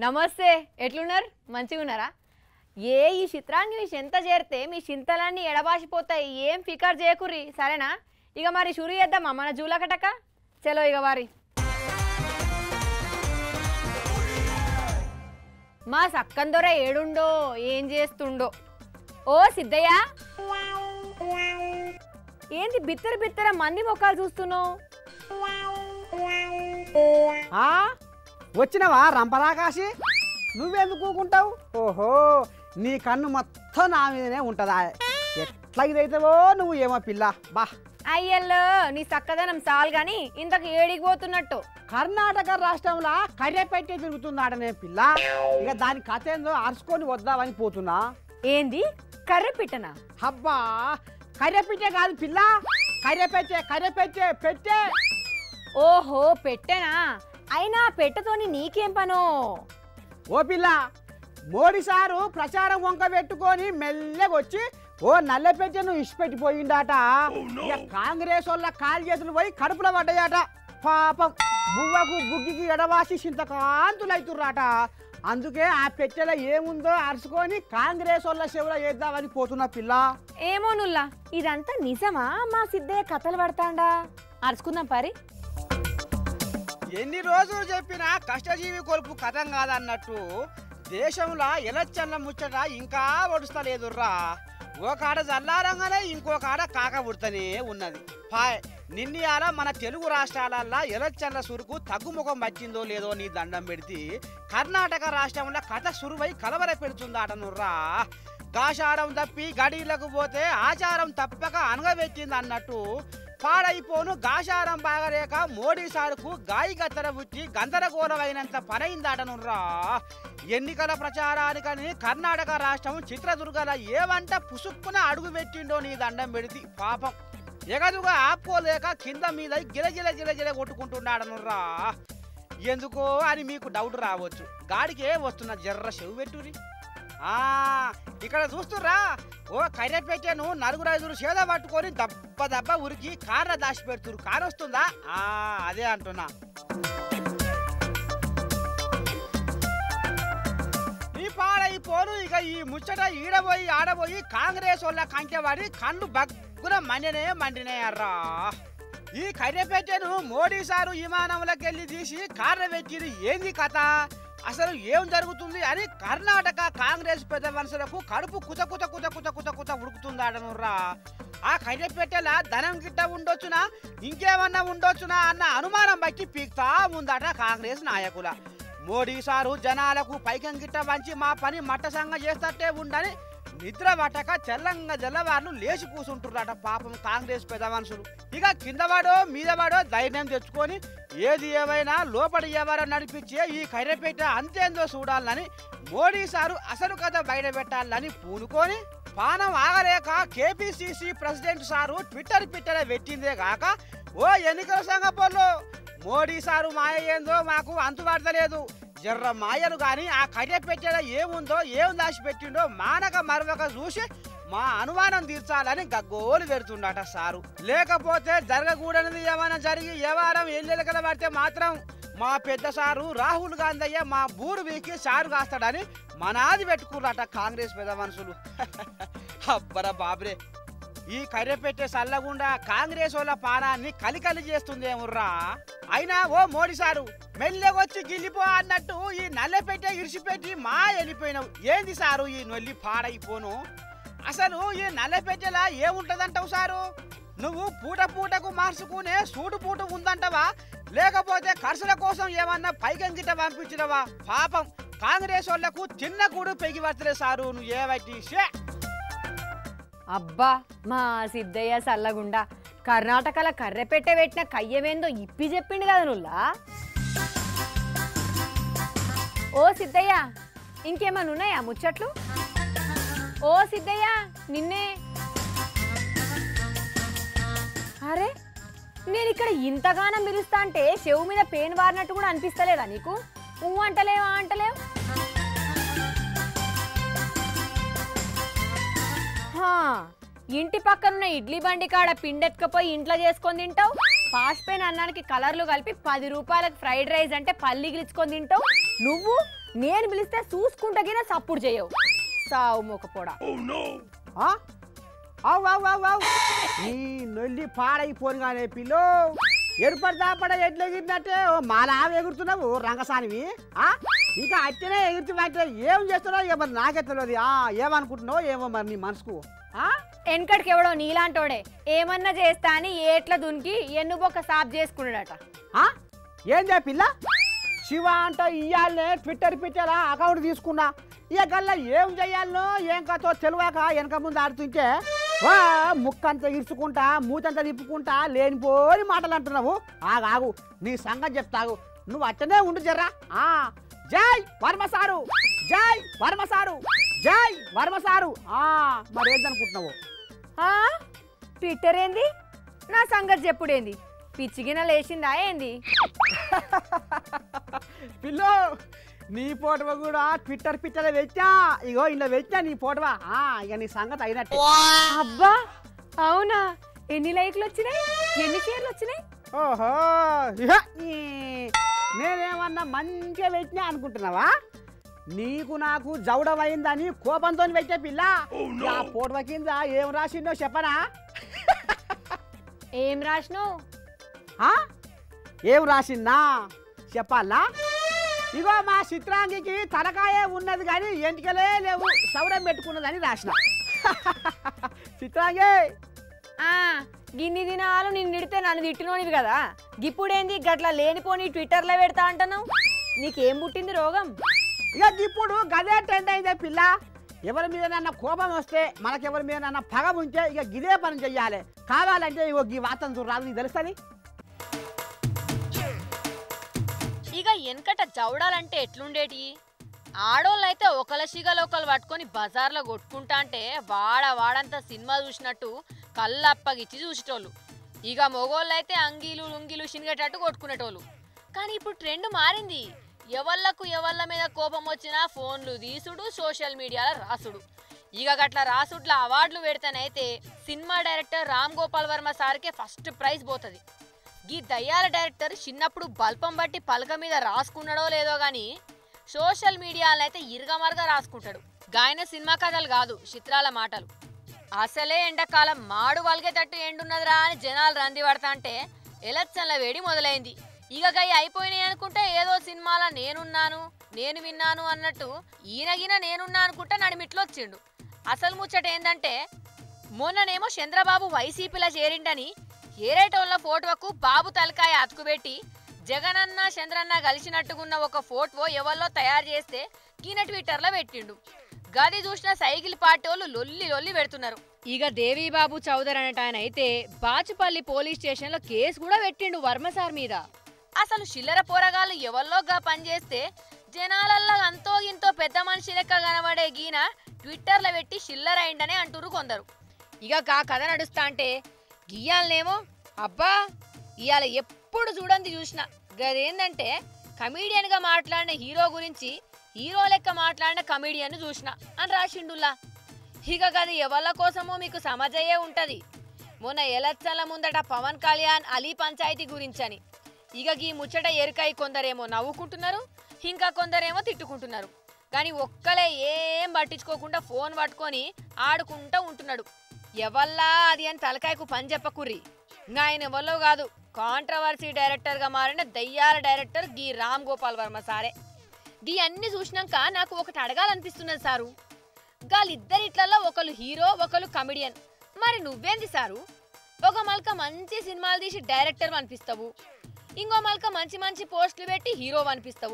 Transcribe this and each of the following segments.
నమస్తే ఎట్లున్నారు మంచిగా ఉన్నారా ఏ ఈ చిత్రాంగిని చింత చేరితే మీ చింతలన్నీ ఎడబాసిపోతాయి ఏం ఫికర్ చేయకుర్రి సరేనా ఇక మరి షురు చేద్దామా మన జూలకటక చలో ఇక వారి మా సక్కందొర ఏడుండో ఏం చేస్తుండో ఓ సిద్ధయ్య ఏంది బిత్తర బిత్తర మంది మొక్కలు చూస్తున్నావు ఆ? వచ్చినవా రంపరాకాశి నువ్వెందుకు కూకుంటావు ఓహో నీ కన్ను మొత్తం నా మీదనే ఉంటుందా ఎట్లా ఇదైతేవో నువ్వు ఏమో పిల్ల బా అయ్యల్లో నీ చక్కదనం చాలు గాని ఇంతకు ఏడికి పోతున్నట్టు కర్ణాటక రాష్ట్రంలో కర్రెపెట్టి తిరుగుతున్నాడనే పిల్ల ఇక దాని కథ ఏందో అరుచుకొని వద్దామని పోతున్నా ఏంది కర్రె పిట్టనా అబ్బా కర్రెపిట్టే కాదు పిల్ల కర్రెపెట్టే కర్రెపెట్టే పెట్టే ఓహో పెట్టెనా అయినా పెట్టతోని నీకేం పనో ఓ పిల్ల మోడీ సారు ప్రచారం వంక పెట్టుకొని మెల్లగా వచ్చి ఓ నల్లె పెట్టెను ఇచ్చిపెట్టిపోయిండాట ఇక కాంగ్రెస్ వాళ్ళ కాలు చేతులు పోయి కడుపులో పడ్డాయట పాపం బువ్వకు బుగ్గికి ఎడవాసి చింతకాంతులు అవుతుర్రాట అందుకే ఆ పెట్టెలో ఏముందో అరుచుకొని కాంగ్రెస్ వాళ్ళ చెవులో వేద్దామని పోతున్న పిల్ల ఏమో నుల్లా ఇదంతా నిజమా మా సిద్ధయ్య కథలు పడతాండా అరుచుకుందాం పరి ఎన్ని రోజులు చెప్పినా కష్టజీవి కొలుపు కథం కాదన్నట్టు దేశంలో ఎలచ్చన్న ముచ్చట ఇంకా ఒడుస్తలేదుర్రా ఓ కాడ జల్లారంగానే ఇంకో కాడ కాక ఉడతనే ఉన్నది పాయ్ నిన్నయాల మన తెలుగు రాష్ట్రాలల్లా ఎలచ్చన్న సురుకు తగ్గుముఖం వచ్చిందో లేదో నీ దండం పెడితే కర్ణాటక రాష్ట్రంలో కథ సురువై కలవర పెడుతుందాటనుర్రా గాషారం తప్పి గడీలకు పోతే ఆచారం తప్పక అనగబెట్టింది అన్నట్టు పాడైపోను గాషారం బాగలేక మోడీ సారుకు గాయి గత్తర బుచ్చి గందరగోళమైనంత పనైందాటనుర్రా ఎన్నికల ప్రచారానికని కర్ణాటక రాష్ట్రం చిత్రదుర్గల ఏమంట పుసుక్కున అడుగు పెట్టిండో నీ దండం పెడితే పాపం ఎగదుగా ఆపుకోలేక కింద మీద గిలగిల గిలగిల కొట్టుకుంటున్నాడనుర్రా ఎందుకో అని మీకు డౌట్ రావచ్చు గాడికే వస్తున్న జర్ర చెవు పెట్టురి ఆ ఇక్కడ చూస్తుర్రా ఓ కర్రెపెట్టెను నలుగురు ఐదుగురు చేద పట్టుకొని దబ్బ దబ్బ ఉరికి కార్ల దాచి పెడుతురు కారు వస్తుందా ఆ అదే అంటున్నా ఈ పాడైపోను ఇక ఈ ముచ్చట ఈడబోయి ఆడబోయి కాంగ్రెస్ వాళ్ళ కంచెవాడి కళ్ళు బగ్గున మండినే మండినాయర్రా ఈ కర్రెపెట్టెను మోడీ సారు విమానంలోకి వెళ్ళి తీసి కార్ల పెట్టిరు ఏంది కథ అసలు ఏం జరుగుతుంది అని కర్ణాటక కాంగ్రెస్ పెద్ద మనుషులకు కడుపు కుత కుత కుత కుత కుత కుత ఉడుకుతుందాడనురా ఆ కర్రెపెట్టెల ధనం గిట్ట ఉండొచ్చునా ఇంకేమన్నా ఉండొచ్చునా అన్న అనుమానం బట్టి పీక్తా ఉందట కాంగ్రెస్ నాయకుల మోడీ సారు జనాలకు పైకం గిట్ట వంచి మా పని మట్టసంగా చేస్తట్టే ఉండని నిద్ర పట్టక తెల్లంగా తెల్లవార్లు లేచి కూసుంటున్నారట పాపం కాంగ్రెస్ పెద్ద మనుషులు ఇక కిందవాడో మీదవాడో ధైర్యం తెచ్చుకొని ఏది ఏమైనా లోపలి ఎవరో నడిపించే ఈ కర్రెపేట అంతేందో చూడాలని మోడీ సారు అసలు కథ బయట పెట్టాలని పూనుకొని పానం ఆగలేక కేపీసీసీ ప్రెసిడెంట్ సారు ట్విట్టర్ పిట్టర పెట్టిందే కాక ఓ ఎన్నికల సంగపోళ్ళు మోడీ సారు మాయ ఏందో మాకు అంతుపడతలేదు జర్ర మాయలు గాని ఆ కర్రె పెట్టెల ఏముందో ఏం దాచి పెట్టిండో మానక మరొక చూసి మా అనుమానం తీర్చాలని గగ్గోలు పెడుతుండట సారు లేకపోతే జరగకూడనిది ఏమైనా జరిగి వ్యవహారం ఎల్లెలకల పడితే మాత్రం మా పెద్ద సారు రాహుల్ గాంధీ మా బూరు వీకి సారు కాస్తాడని మనాది పెట్టుకున్నట కాంగ్రెస్ పెద్ద మనుషులు అబ్బర బాబ్రే ఈ కర్రెపెట్టే సల్లగుండా కాంగ్రెస్ వాళ్ళ పానాన్ని కలికలి చేస్తుందేముర్రా అయినా ఓ మోడీ సారు మెల్లెగొచ్చి గిల్లిపో అన్నట్టు ఈ నల్లెపెట్టే ఇరిసిపెట్టి మా వెళ్ళిపోయినావు ఏంది సారు ఈ నొల్లి పాడైపోను అసలు ఈ నల్లెపెట్టెలా ఏముంటదంటావు సారు నువ్వు పూట పూటకు మార్చుకునే సూటు పూట ఉందంటవా లేకపోతే ఖర్చుల కోసం ఏమన్నా పైకం గిట్ట పంపించినవా పాపం కాంగ్రెస్ వాళ్లకు తిన్న కూడు పెగి వస్తలే సారు నువ్వు ఏవైతే షే అబ్బా మా సిద్ధయ్య సల్లగుండా కర్ణాటకల కర్రె పెట్టె పెట్టిన కయ్యమేందో ఇప్పి చెప్పిండు కదా నుల్లా ఓ సిద్ధయ్య ఇంకేమన్నా ఉన్నాయా ముచ్చట్లు ఓ సిద్ధయ్య నిన్నే అరే నేను ఇక్కడ ఇంతగానం పిలుస్తా అంటే చెవు మీద పెయిన్ వారినట్టు కూడా అనిపిస్తలేదా నీకు ఊ అంటలేవా అంటలేవు హా, ఇంటి పక్కనున్న ఇడ్లీ బండి కాడ పిండెత్తుకపోయి ఇంట్లో చేసుకొని తింటావు పాస్పోయిన అన్నానికి కలర్లు కలిపి పది రూపాయలకు ఫ్రైడ్ రైస్ అంటే పల్లి గిలుచుకొని తింటావు నువ్వు నేను పిలిస్తే చూసుకుంటగిన సప్పుడు చేయవు సావు మొక్కపోడా ఆ? అవు అవు అవు అవు ఈ నొల్లి పాడైపోనుగానే పిల్లో ఎరుపడి దాపడ ఎట్లా ఎగిరినట్టే ఓ మాలా ఎగురుతున్నావు రంగసానివి ఆ? ఇంకా అట్టనే ఎగురుతున్నట్టే ఏం చేస్తున్నావు ఇక మరి నాకే తెలియదు ఆ, ఏమనుకుంటున్నావు ఏమో మరి నీ మనసుకు ఆ? వెనకడికి ఎవడో నీలాంటోడే ఏమన్నా చేస్తా అని ఏట్ల దునికి ఎన్నుబొక్క సాఫ్ చేసుకున్నాడట ఆ? ఏం చే పిల్ల శివ అంట ఇయ్యాలనే ట్విట్టర్ పిచ్చరా అకౌంట్ తీసుకున్నా ఇక గల్లా ఏం చెయ్యాలనో ఏం కథో తెలియక వెనక ముందు ఆడుతుంటే వా ముక్కంతా ఇరుచుకుంటా మూతంతా తిప్పుకుంటా లేనిపోని మాటలు అంటున్నావు ఆగు ఆగు నీ సంగతి చెప్తాగు నువ్వు అట్టనే ఉండు జర్రా ఆ జై వర్మ సారు జై వర్మ సారు జై వర్మ సారు ఆ మరి ఏందనుకుంటున్నావు ఆ? ట్విట్టర్ ఏంది నా సంగతి చెప్పుడేంది పిచ్చిగిన లేచిందా ఏంది పిల్లో నీ ఫోటో కూడా ట్విట్టర్ పిక్చర్ వెచ్చా ఇగో ఇలా వెచ్చా నీ ఫోటోవా ఆ, ఇక నీ సంగతి అయినట్టే అబ్బా అవునా ఎన్ని లైక్లు వచ్చినాయి ఎన్ని షేర్లు వచ్చినాయి ఓహో ఇహ, ఈ, నేనేమన్నా మంచిగా పెట్టినా అనుకుంటున్నావా నీకు నాకు జౌడమైందని కోపంతో పెట్టే పిల్ల ఆ ఫోటో కింద ఏం రాసిందో చెప్పనా ఏం రాసినావు ఆ? ఏం రాసిందా చెప్పాలా ఇగో మా చిత్రాంగికి తలకాయే ఉన్నది కానీ ఎంటికలే లేవు సౌరం పెట్టుకున్నదని రాసిన చిత్రాంగి ఆ గిన్ని దినాలు నిన్ను నిడితే నన్ను తిట్టినోనివి కదా గిప్పుడేంది గట్ల లేనిపోని ట్విట్టర్లో పెడతా అంటున్నావు నీకేం పుట్టింది రోగం ఇక ఇప్పుడు గదే ట్రెండ్ అయిందే పిల్ల ఎవరి మీద నన్న కోపం వస్తే మనకెవరి మీద నన్న పగ ఉంటే ఇక గిదే పని చెయ్యాలి కావాలంటే ఇగో ఈ వార్తను చూడరాదు నీకు తెలుస్తుంది ఇక వెనకట జవడాలంటే ఎట్లుండేటి ఆడోళ్ళైతే ఒకళ్ళ సిగలు ఒకళ్ళు పట్టుకొని బజార్లో కొట్టుకుంటా అంటే వాడ వాడంతా సినిమా చూసినట్టు కళ్ళు అప్పగిచ్చి చూసేటోళ్ళు ఇక మొగోళ్ళైతే అంగీలు లుంగీలు శినిగేటట్టు కొట్టుకునేటోళ్ళు కానీ ఇప్పుడు ట్రెండ్ మారింది ఎవళ్ళకు ఎవళ్ళ మీద కోపం వచ్చినా ఫోన్లు తీసుడు సోషల్ మీడియాలో రాసుడు ఇక గట్ల రాసుట్ల అవార్డులు పెడితేనైతే సినిమా డైరెక్టర్ రామ్ గోపాల్ వర్మ సార్కే ఫస్ట్ ప్రైజ్ పోతుంది గీ దయ్యాల డైరెక్టర్ చిన్నప్పుడు బల్పం బట్టి పలక మీద రాసుకున్నాడో లేదో గాని సోషల్ మీడియాలో అయితే ఇరగమరగా రాసుకుంటాడు గాయన సినిమా కథలు కాదు చిత్రాల మాటలు అసలే ఎండాకాలం మాడు వలిగేటట్టు ఎండున్నదిరా అని జనాలు రంది పడతా అంటే ఎలక్షన్ల వేడి మొదలైంది ఇక గై అయిపోయినాయి అనుకుంటే ఏదో సినిమాల నేనున్నాను నేను విన్నాను అన్నట్టు ఈయనగిన నేనున్నా అనుకుంటే నడిమిట్లో వచ్చిండు అసలు ముచ్చట ఏందంటే మొన్ననేమో చంద్రబాబు వైసీపీలో చేరిండని ఏరేటోళ్ళ ఫోటోకు బాబు తలకాయ అతుకుబెట్టి జగనన్న చంద్రన్న కలిసినట్టుగున్న ఒక ఫోటో ఎవరిలో తయారు చేస్తే ఈయన ట్విట్టర్లో పెట్టిండు గది చూసిన సైకిల్ పార్టీ వాళ్ళు లొల్లి లొల్లి పెడుతున్నారు ఇక దేవీబాబు చౌదరి అనేట ఆయన అయితే బాచుపల్లి పోలీస్ స్టేషన్లో కేసు కూడా పెట్టిండు వర్మ సార్ మీద అసలు చిల్లర పోరగాళ్ళు ఎవరిలోగా పనిచేస్తే జనాలల్లో అంతో ఇంతో పెద్ద మనిషి లెక్క కనబడే గీన ట్విట్టర్లో పెట్టి చిల్లర అయిండనే అంటురు కొందరు ఇక గా కథ నడుస్తా అంటే గీయాలనేమో అబ్బా ఇవాళ ఎప్పుడు చూడండి చూసిన గదేందంటే కమీడియన్గా మాట్లాడిన హీరో గురించి హీరో లెక్క మాట్లాడిన కమీడియన్ చూసిన అని రాసిండుల్లా ఇక గది ఎవళ్ళ కోసమో మీకు సమజయ్యే ఉంటది మొన్న ఎలక్షన్ల ముందట పవన్ కళ్యాణ్ అలీ పంచాయతీ గురించని ఇక గీ ముచ్చట ఎరుకై కొందరేమో నవ్వుకుంటున్నారు ఇంకా కొందరేమో తిట్టుకుంటున్నారు కానీ ఒక్కలే ఏం పట్టించుకోకుండా ఫోన్ పట్టుకొని ఆడుకుంటూ ఉంటున్నాడు ఎవల్లా అది అని తలకాయకు పని చెప్పకుర్రి ఇంకా ఆయన ఎవరో కాదు కాంట్రవర్సీ డైరెక్టర్గా మారిన దయ్యాల డైరెక్టర్ గీ రామ్ గోపాల్ వర్మ సారే గీ అన్ని చూసినాక నాకు ఒకటి అడగాలనిపిస్తున్నది సారు గాలిద్దరిట్లలో ఒకరు హీరో ఒకరు కమెడియన్ మరి నువ్వేంది సారు ఒక మల్క మంచి సినిమాలు తీసి డైరెక్టర్ అనిపిస్తావు ఇంకో మల్క మంచి మంచి పోస్టులు పెట్టి హీరో అనిపిస్తావు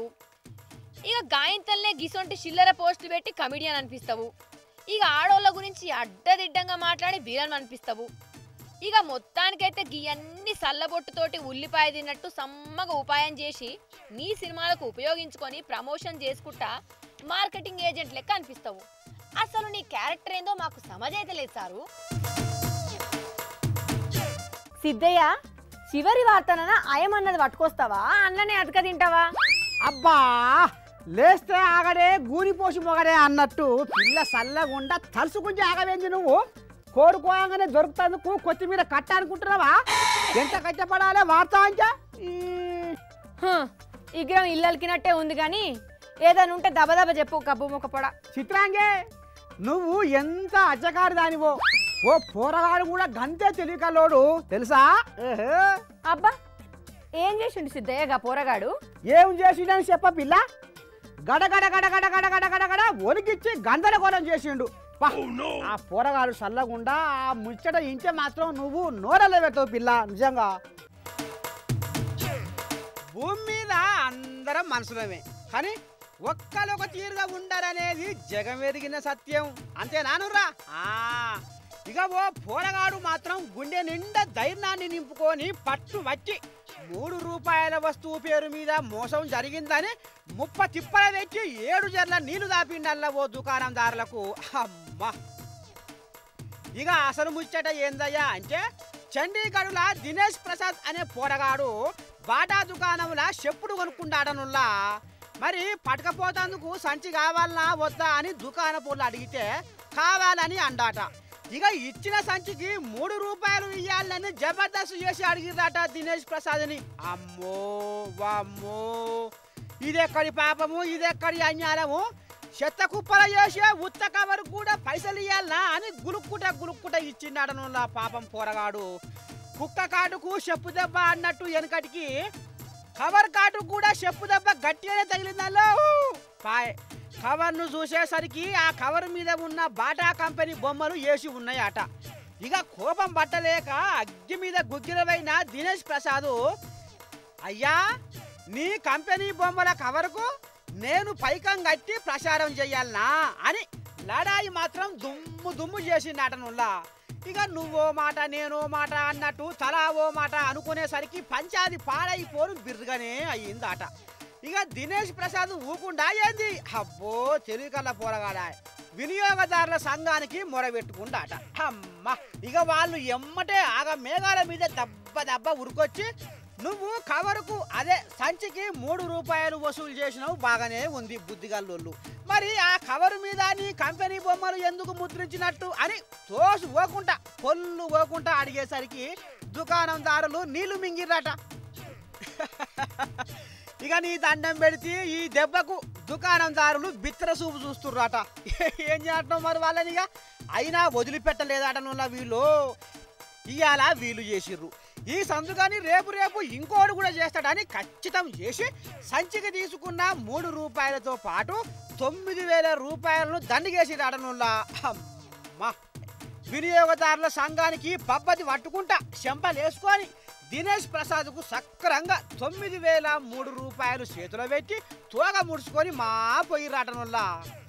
ఇక గాయంతల్నే గిసొంటి చిల్లర పోస్టులు పెట్టి కమెడియన్ అనిపిస్తావు ఇక ఆడోళ్ళ గురించి అడ్డదిడ్డంగా మాట్లాడి వీరన్ అనిపిస్తావు ఇక మొత్తానికైతే గీయన్ని సల్లబొట్టుతోటి ఉల్లిపాయ తిన్నట్టు సమ్మగా ఉపాయం చేసి నీ సినిమాలకు ఉపయోగించుకొని ప్రమోషన్ చేసుకుంటా మార్కెటింగ్ ఏజెంట్ లెక్క అనిపిస్తావు అసలు నీ క్యారెక్టర్ ఏందో మాకు సమజైతే లేదు సారు సిద్ధయ్య చివరి వార్తన అయమన్నది పట్టుకొస్తావా అన్ననే అతక తింటావా అబ్బా లేస్తే ఆగడే గూనిపోసి మొగడే అన్నట్టు పిల్ల సల్లగుండా తలుసుకుంటే ఆగవేంది నువ్వు కోరుకోగానే దొరుకుతందుకు కొత్తిమీర కట్ట అనుకుంటున్నావా ఎంత కట్టపడాలే వార్త అంటే ఈ, హ, విగ్రహం ఇల్లలికినట్టే ఉంది కానీ ఏదైనా ఉంటే దబ దబ చెప్పు కబ్బు ముక్క పొడ చిత్రాంగే నువ్వు ఎంత అచ్చకారి దానివో ఓ పోరగాడు కూడా గంతే తెలియకలోడు తెలుసా ఏహే. అబ్బా ఏం చేసిండు సిద్ధయ్యగా పోరగాడు ఏం చేసిండని చెప్ప పిల్ల గడ గడ గడ గడ గడ గడ గడ గడ వణికిచ్చి గందరగోళం చేసిండు పా, ఆ పోరగాడు చల్లకుండా ఆ ముచ్చట ఇంటే మాత్రం నువ్వు నోరలే పెట్టవు పిల్ల నిజంగా భూమి మీద అందరం మనుషులమే కానీ ఒక్కలొక తీరుగా ఉండరనేది జగమెరిగిన సత్యం అంతే నానురా ఇక ఓ పోరగాడు మాత్రం గుండె నిండా ధైర్యాన్ని నింపుకొని పట్టు వచ్చి మూడు రూపాయల వస్తువు పేరు మీద మోసం జరిగిందని ముప్ప తిప్పల తెచ్చి ఏడు జర్ల నీళ్లు దాపిండల్ల ఓ దుకాణందారులకు అమ్మా ఇక అసలు ముచ్చట ఏందయ్యా అంటే చండీగఢ్ల దినేష్ ప్రసాద్ అనే పోరగాడు బాటా దుకాణంలో చెప్పుడు కొనుక్కుంటాడనుల్లా మరి పట్టకపోతందుకు సంచి కావాలనా వద్దా అని దుకాణపోళ్ళు అడిగితే కావాలని అండాట ఇక ఇచ్చిన సంచికి మూడు రూపాయలు ఇయ్యాలని జబర్దస్త్ చేసి అడిగిరట దినేష్ ప్రసాద్ని అమ్మో వామ్మో ఇదెక్కడి పాపము ఇదెక్కడి అన్యాయము చెత్త కుప్పల చేసే ఉత్త కవర్ కూడా పైసలు ఇయ్యాలనా అని గులుక్కుట గులుక్కుట ఇచ్చిన్నాడను నా పాపం పోరగాడు కుక్క కాటుకు చెప్పు దెబ్బ అన్నట్టు వెనకటికి కవర్ కాటు కూడా చెప్పు దెబ్బ గట్టిగానే తగిలిందల్లో పాయ్ కవర్ను చూసేసరికి ఆ కవర్ మీద ఉన్న బాటా కంపెనీ బొమ్మలు వేసి ఉన్నాయట ఇక కోపం పట్టలేక అగ్గి మీద గుగ్గిలవైన దినేష్ ప్రసాద్ అయ్యా నీ కంపెనీ బొమ్మల కవర్కు నేను పైకం కట్టి ప్రచారం చెయ్యాలనా అని లడాయి మాత్రం దుమ్ము దుమ్ము చేసిండటనుల్లా ఇక నువ్వో మాట నేనో మాట అన్నట్టు తలా ఓ మాట అనుకునేసరికి పంచాది పాడైపోను బిర్రుగానే అయ్యిందట ఇక దినేష్ ప్రసాద్ ఊకుండా ఏంది అబ్బో తెలివికల్లా పోరగాడా వినియోగదారుల సంఘానికి మొరబెట్టుకుంటాట అమ్మ ఇక వాళ్ళు ఎమ్మటే ఆగ మేఘాల మీద దెబ్బ దెబ్బ ఉరుకొచ్చి నువ్వు కవరుకు అదే సంచికి మూడు రూపాయలు వసూలు చేసినావు బాగానే ఉంది బుద్ధిగల్లోళ్ళు మరి ఆ కవరు మీద నీ కంపెనీ బొమ్మలు ఎందుకు ముద్రించినట్టు అని తోసు పోకుండా పొల్లు పోకుండా అడిగేసరికి దుకాణందారులు నీళ్లు మింగిర్రట ఇక నీ దండం పెడితే ఈ దెబ్బకు దుకాణందారులు బిత్తర చూపు చూస్తుర్రట ఏం చేయటం మరి వాళ్ళని ఇక అయినా వదిలిపెట్టలేదట వీళ్ళు ఇవాళ వీలు చేసిర్రు ఈ సందుగాని రేపు రేపు ఇంకోడు కూడా చేస్తాడని ఖచ్చితం చేసి సంచికి తీసుకున్న మూడు రూపాయలతో పాటు తొమ్మిది వేల రూపాయలను దండిగేసి అడనుల్లా అమ్మా వినియోగదారుల సంఘానికి పబ్బది పట్టుకుంటా చెంపలేసుకొని దినేష్ ప్రసాద్కు సక్రంగా తొమ్మిది వేల మూడు రూపాయలు చేతిలో పెట్టి తోగ ముడుచుకొని మా పోయి రాటనుల్లా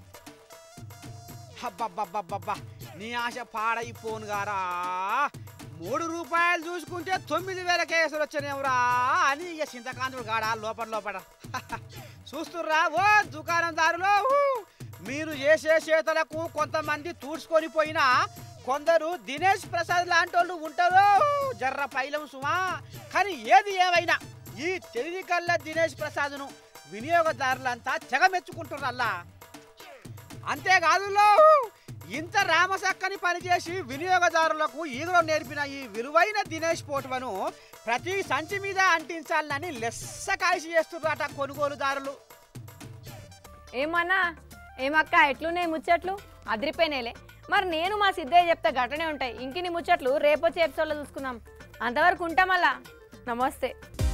అబ్బబ్బబ్బబ్బబ్బా నీ ఆశ పాడైపోను గారా మూడు రూపాయలు చూసుకుంటే తొమ్మిది వేల కేసులు వచ్చినావురా అని ఇక చింతకాంతుడు గాడా లోపల లోపల చూస్తుర్రా ఓ దుకాణందారులు ఊ! మీరు చేసే చేతలకు కొంతమంది తూడ్చుకొని పోయినా కొందరు దినేష్ ప్రసాద్ లాంటి వాళ్ళు ఉంటారు జర్ర పైలం సుమా కానీ ఏది ఏమైనా ఈ తెలివి కల్లా దినేష్ ప్రసాద్ను వినియోగదారులంతా తెగ మెచ్చుకుంటున్నారా అంతేకాదు లో, ఇంత రామసక్కని పనిచేసి వినియోగదారులకు ఈగలో నేర్పిన ఈ విలువైన దినేష్ పోటువను ప్రతి సంచి మీద అంటించాలని లెస్స కాయసి చేస్తున్నట కొనుగోలుదారులు ఏమన్నా ఏమక్క ఎట్లున్నాయి ముచ్చట్లు అదిరిపోయినాయిలే మరి నేను మా సిద్ధయ్య చెప్తే గట్టనే ఉంటాయి ఇంకిని ముచ్చట్లు రేపొచ్చే ఎపిసోడ్లో చూసుకుందాం అంతవరకు ఉంటాం మళ్ళా నమస్తే